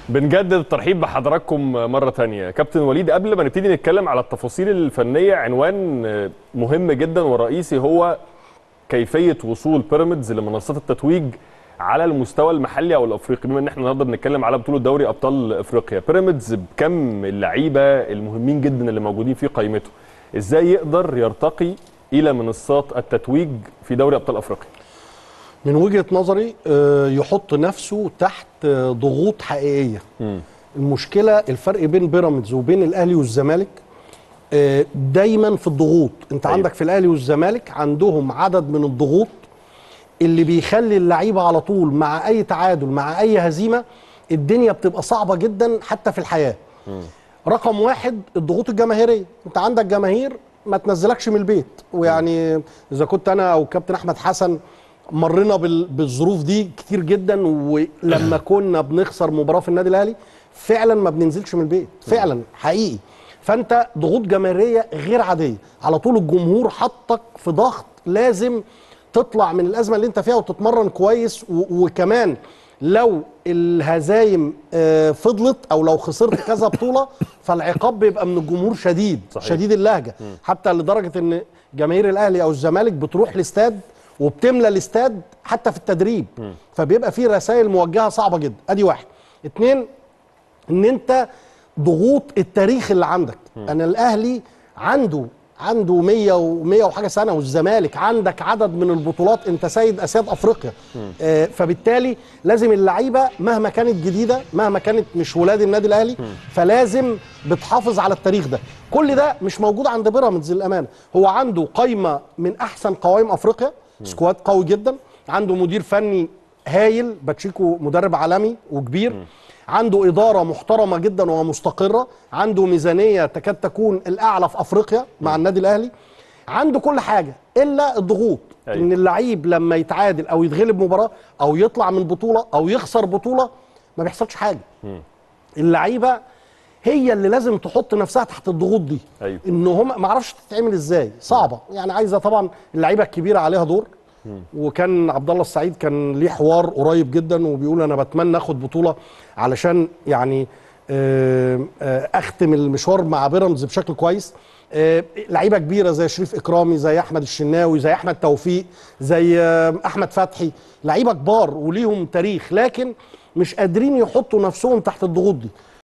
بنجدد الترحيب بحضراتكم مرة تانية كابتن وليد قبل ما نبتدي نتكلم على التفاصيل الفنية عنوان مهم جدا ورئيسي هو كيفية وصول بيراميدز لمنصات التتويج على المستوى المحلي او الافريقي بما ان احنا النهارده بنتكلم على بطوله دوري ابطال افريقيا بيراميدز بكم اللعيبه المهمين جدا اللي موجودين في قائمته ازاي يقدر يرتقي الى منصات التتويج في دوري ابطال افريقيا من وجهه نظري آه، يحط نفسه تحت آه، ضغوط حقيقيه المشكله الفرق بين بيراميدز وبين الاهلي والزمالك آه، دايما في الضغوط انت أيوة. عندك في الاهلي والزمالك عندهم عدد من الضغوط اللي بيخلي اللعيبه على طول مع اي تعادل مع اي هزيمه الدنيا بتبقى صعبه جدا حتى في الحياه رقم واحد الضغوط الجماهيريه انت عندك جماهير ما تنزلكش من البيت ويعني اذا كنت انا او كابتن احمد حسن مرينا بال- بالظروف دي كتير جدا ولما كنا بنخسر مباراه في النادي الاهلي فعلا ما بننزلش من البيت فعلا حقيقي فانت ضغوط جماهيريه غير عاديه على طول الجمهور حطك في ضغط لازم تطلع من الازمه اللي انت فيها وتتمرن كويس و- وكمان لو الهزايم آه، فضلت او لو خسرت كذا بطوله فالعقاب بيبقى من الجمهور شديد صحيح. شديد اللهجه حتى لدرجه ان جماهير الاهلي او الزمالك بتروح الاستاد وبتملى الاستاد حتى في التدريب فبيبقى في رسائل موجهه صعبه جدا ادي واحد اتنين ان انت ضغوط التاريخ اللي عندك انا الاهلي عنده عنده 100 و100 وحاجه سنه والزمالك عندك عدد من البطولات انت سيد اسياد افريقيا آه فبالتالي لازم اللعيبه مهما كانت جديده مهما كانت مش ولاد النادي الاهلي فلازم بتحافظ على التاريخ ده كل ده مش موجود عند بيراميدز للامانه هو عنده قايمه من احسن قوائم افريقيا سكواد قوي جدا عنده مدير فني هايل باتشيكو مدرب عالمي وكبير عنده إدارة محترمة جدا ومستقرة عنده ميزانية تكاد تكون الأعلى في أفريقيا مع النادي الأهلي عنده كل حاجة إلا الضغوط أيوة. إن اللعيب لما يتعادل أو يتغلب مباراة أو يطلع من بطولة أو يخسر بطولة ما بيحصلش حاجة اللعيبة هي اللي لازم تحط نفسها تحت الضغوط دي أيوة. ان هم ما اعرفش تتعمل ازاي صعبه يعني عايزه طبعا اللعيبه الكبيره عليها دور وكان عبد الله السعيد كان ليه حوار قريب جدا وبيقول انا بتمنى اخد بطوله علشان يعني آه، آه، اختم المشوار مع بيراميدز بشكل كويس آه، لعيبه كبيره زي شريف اكرامي زي احمد الشناوي زي احمد توفيق زي آه، احمد فتحي لعيبه كبار وليهم تاريخ لكن مش قادرين يحطوا نفسهم تحت الضغوط دي